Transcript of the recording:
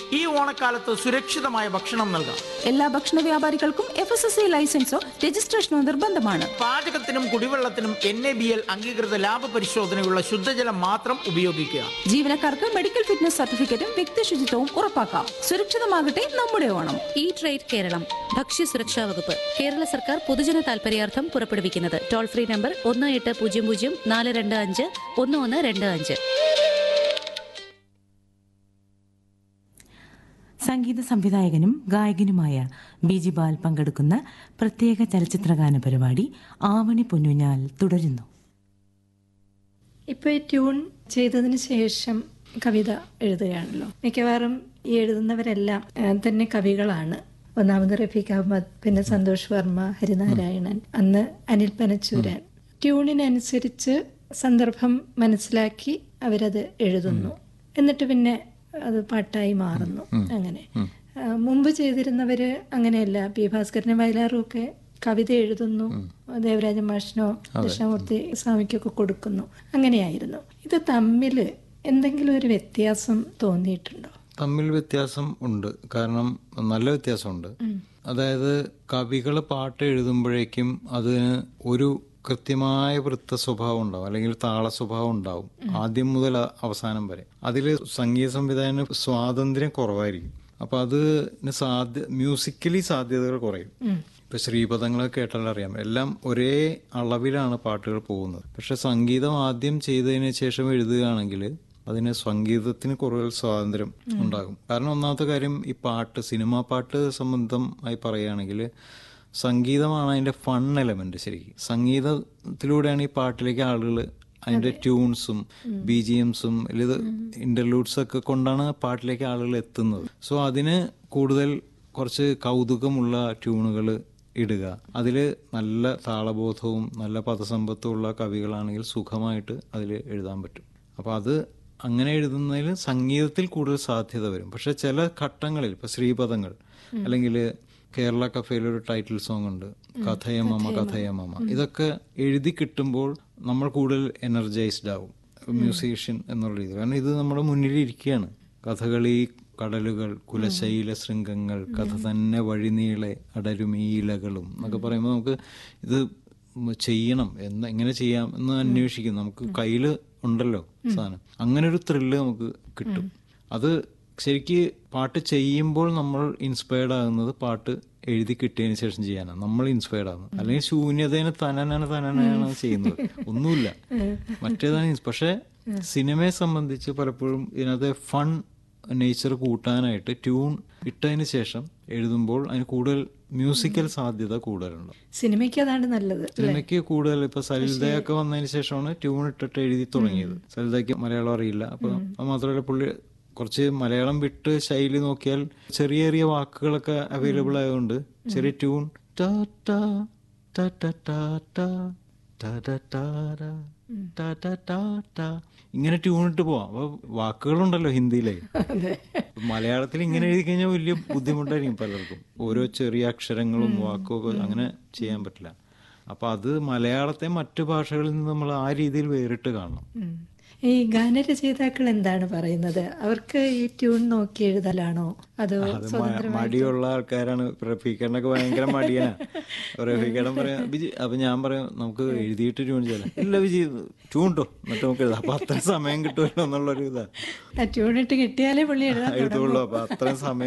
ഈ ഓണക്കാലത്ത് സുരക്ഷിതമായ ഭക്ഷണം നൽകാം എല്ലാ ഭക്ഷണ വ്യാപാരികൾക്കും എഫ് എസ് എസ് ഐ ലൈസൻസോ രജിസ്ട്രേഷനോ നിർബന്ധമാണ് പാചകത്തിനും കുടിവെള്ളത്തിനും എൻ എ ബി എൽ അംഗീകൃത ലാഭ പരിശോധനയുള്ള ശുദ്ധജലം മാത്രം ഉപയോഗിക്കുക ജീവനക്കാർക്ക് മെഡിക്കൽ ഫിറ്റ്നസ് സർട്ടിഫിക്കറ്റും വ്യക്തി ശുചിത്വവും ഉറപ്പാക്കാം സുരക്ഷിതമാകട്ടെ നമ്മുടെ ഓണം ഈ ട്രേഡ് കേരളം ഭക്ഷ്യസുരക്ഷാ വകുപ്പ് കേരള സർക്കാർ പൊതുജന താൽപര്യാർത്ഥം പുറപ്പെടുവിക്കുന്നത് ടോൾ ഫ്രീ നമ്പർ ഒന്ന് എട്ട് പൂജ്യം പൂജ്യം നാല് രണ്ട് അഞ്ച് ഒന്ന് ഒന്ന് രണ്ട് അഞ്ച് സംഗീത സംവിധായകനും ഗായകനുമായ ബിജി ബാൽ പങ്കെടുക്കുന്ന പ്രത്യേക ചലച്ചിത്രഗാന പരിപാടി ആവണി പൊന്നുഞ്ഞാൽ തുടരുന്നു ഇപ്പോൾ ഈ ട്യൂൺ ചെയ്തതിന് ശേഷം കവിത എഴുതുകയാണല്ലോ മിക്കവാറും ഈ എഴുതുന്നവരെല്ലാം ആ, തന്നെ കവികളാണ് ഒന്നാമത് റഫീഖ് അഹമ്മദ് പിന്നെ സന്തോഷ് വർമ്മ ഹരിനാരായണൻ അന്ന് അനിൽ പനച്ചൂരാൻ ട്യൂണിനനുസരിച്ച് സന്ദർഭം മനസ്സിലാക്കി അവരത് എഴുതുന്നു എന്നിട്ട് പിന്നെ അത് പാട്ടായി മാറുന്നു അങ്ങനെ ആ, മുമ്പ് ചെയ്തിരുന്നവര് അങ്ങനെയല്ല പി ഭാസ്കരനും വയലാറും ഒക്കെ കവിത എഴുതുന്നു ദേവരാജ മാഷിനോ ദക്ഷിണാമൂർത്തി സ്വാമിക്കൊക്കെ കൊടുക്കുന്നു അങ്ങനെയായിരുന്നു ഇത് തമ്മിൽ എന്തെങ്കിലും ഒരു വ്യത്യാസം തോന്നിയിട്ടുണ്ടോ തമ്മിൽ വ്യത്യാസം ഉണ്ട് കാരണം നല്ല വ്യത്യാസമുണ്ട് അതായത് കവികൾ പാട്ട് എഴുതുമ്പോഴേക്കും അതിന് ഒരു കൃത്യമായ വൃത്ത സ്വഭാവം ഉണ്ടാവും അല്ലെങ്കിൽ താള സ്വഭാവം ഉണ്ടാവും ആദ്യം മുതൽ അ- അവസാനം വരെ അതിൽ സംഗീത സംവിധാനം സ്വാതന്ത്ര്യം കുറവായിരിക്കും അപ്പൊ അതിന് സാധ്യ മ്യൂസിക്കലി സാധ്യതകൾ കുറയും ഇപ്പൊ ശ്രീപദങ്ങളൊക്കെ കേട്ടാൽ അറിയാം എല്ലാം ഒരേ അളവിലാണ് പാട്ടുകൾ പോകുന്നത് പക്ഷെ സംഗീതം ആദ്യം ചെയ്തതിന് ശേഷം എഴുതുകയാണെങ്കിൽ അതിന് സംഗീതത്തിന് കൂടുതൽ സ്വാതന്ത്ര്യം ഉണ്ടാകും കാരണം ഒന്നാമത്തെ കാര്യം ഈ പാട്ട് സിനിമാ പാട്ട് സംബന്ധമായി പറയുകയാണെങ്കിൽ സംഗീതമാണ് അതിന്റെ ഫൺ എലമെന്റ് ശരിക്കും സംഗീതത്തിലൂടെയാണ് ഈ പാട്ടിലേക്ക് ആളുകൾ അതിന്റെ ട്യൂൺസും ബി ജി എംസും ഇത് ഇന്റർലൂഡ്സ് ഒക്കെ കൊണ്ടാണ് പാട്ടിലേക്ക് ആളുകൾ എത്തുന്നത് സോ അതിന് കൂടുതൽ കുറച്ച് കൗതുകമുള്ള ട്യൂണുകൾ ഇടുക അതിൽ നല്ല താളബോധവും നല്ല പദസമ്പത്തും ഉള്ള കവികളാണെങ്കിൽ സുഖമായിട്ട് അതിൽ എഴുതാൻ പറ്റും അപ്പോൾ അത് അങ്ങനെ എഴുതുന്നതിൽ സംഗീതത്തിൽ കൂടുതൽ സാധ്യത വരും പക്ഷെ ചില ഘട്ടങ്ങളിൽ ഇപ്പൊ ശ്രീപദങ്ങൾ അല്ലെങ്കിൽ കേരള കഫേയിൽ ഒരു ടൈറ്റിൽ സോങ് ഉണ്ട് കഥയമമ്മ കഥയമമ്മ ഇതൊക്കെ എഴുതി കിട്ടുമ്പോൾ നമ്മൾ കൂടുതൽ എനർജൈസ്ഡ് ആവും മ്യൂസീഷ്യൻ എന്നുള്ള രീതി കാരണം ഇത് നമ്മുടെ മുന്നിൽ ഇരിക്കുകയാണ് കഥകളി കടലുകൾ കുലശൈല ശൃംഗങ്ങൾ കഥ തന്നെ വഴിനീളെ അടരുമീലകളും എന്നൊക്കെ പറയുമ്പോൾ നമുക്ക് ഇത് ചെയ്യണം എന്ന് എങ്ങനെ ചെയ്യാം എന്ന് അന്വേഷിക്കും നമുക്ക് കയ്യിൽ ഉണ്ടല്ലോ സാധനം അങ്ങനെ ഒരു ത്രില്ല് നമുക്ക് കിട്ടും അത് ശരിക്ക് പാട്ട് ചെയ്യുമ്പോൾ നമ്മൾ ഇൻസ്പയർഡ് ആകുന്നത് പാട്ട് എഴുതി കിട്ടിയതിന് ശേഷം ചെയ്യാനാണ് നമ്മൾ ഇൻസ്പയർഡ് ആകുന്നത് അല്ലെങ്കിൽ ശൂന്യതേനെ തനനാണ് തനനാണ് ചെയ്യുന്നത് ഒന്നുമില്ല മറ്റേതാണ് ins- പക്ഷെ സിനിമയെ സംബന്ധിച്ച് പലപ്പോഴും ഇതിനകത്ത് ഫൺ നേച്ചർ കൂട്ടാനായിട്ട് ട്യൂൺ ഇട്ടതിന് ശേഷം എഴുതുമ്പോൾ അതിന് കൂടുതൽ മ്യൂസിക്കൽ സാധ്യത കൂടുതലുണ്ട് സിനിമയ്ക്ക് അതാണ് നല്ലത് സിനിമയ്ക്ക് കൂടുതൽ ഇപ്പൊ സലിതയൊക്കെ വന്നതിന് ശേഷമാണ് ട്യൂൺ ഇട്ടിട്ട് എഴുതി തുടങ്ങിയത് സലിതയ്ക്ക് മലയാളം അറിയില്ല അപ്പൊ അത് മാത്രമല്ല പുള്ളി കുറച്ച് മലയാളം വിട്ട് ശൈലി നോക്കിയാൽ ചെറിയ ചെറിയ വാക്കുകളൊക്കെ അവൈലബിൾ ആയതുകൊണ്ട് ചെറിയ ട്യൂൺ ടാ ടാ ടാ ടാ ടാ ടാ ടാ ടാ ടാ ടാ ടാ ടാ ടാ ടാ. ഇങ്ങനെ ട്യൂൺ ഇട്ട് പോവാം അപ്പൊ വാക്കുകളുണ്ടല്ലോ ഹിന്ദിയിലെ മലയാളത്തിൽ ഇങ്ങനെ എഴുതി കഴിഞ്ഞാൽ വലിയ ബുദ്ധിമുട്ടായിരിക്കും പലർക്കും ഓരോ ചെറിയ അക്ഷരങ്ങളും വാക്കും ഒക്കെ അങ്ങനെ ചെയ്യാൻ പറ്റില്ല അപ്പൊ അത് മലയാളത്തെ മറ്റു ഭാഷകളിൽ നിന്ന് നമ്മൾ ആ രീതിയിൽ വേറിട്ട് കാണണം ഉം. ഈ ഗാനരചയിതാക്കൾ എന്താണ് പറയുന്നത് അവർക്ക് ഈ ട്യൂൺ നോക്കി എഴുതലാണോ അതോ അത് മ- മടിയുള്ള ആൾക്കാരാണ് റഫീഖേട്ടനൊക്കെ ഭയങ്കര മടിയാണ് റഫീഖേട്ടൻ പറയാം ബിജി അപ്പൊ ഞാൻ പറയാം നമുക്ക് എഴുതിയിട്ട് ട്യൂൺ ചെയ്യാം ഇല്ല ബിജി ട്യൂൺ ഇട്ടോ എന്നിട്ട് നമുക്ക് എഴുതാം അപ്പൊ അത്ര സമയം കിട്ടുമല്ലോ എന്നുള്ളൊരു ഇതാ ട്യൂൺ ഇട്ട് കിട്ടിയാലേ പുള്ളി എഴുതാൻ എഴുതുള്ളൂ അപ്പൊ അത്രയും സമയം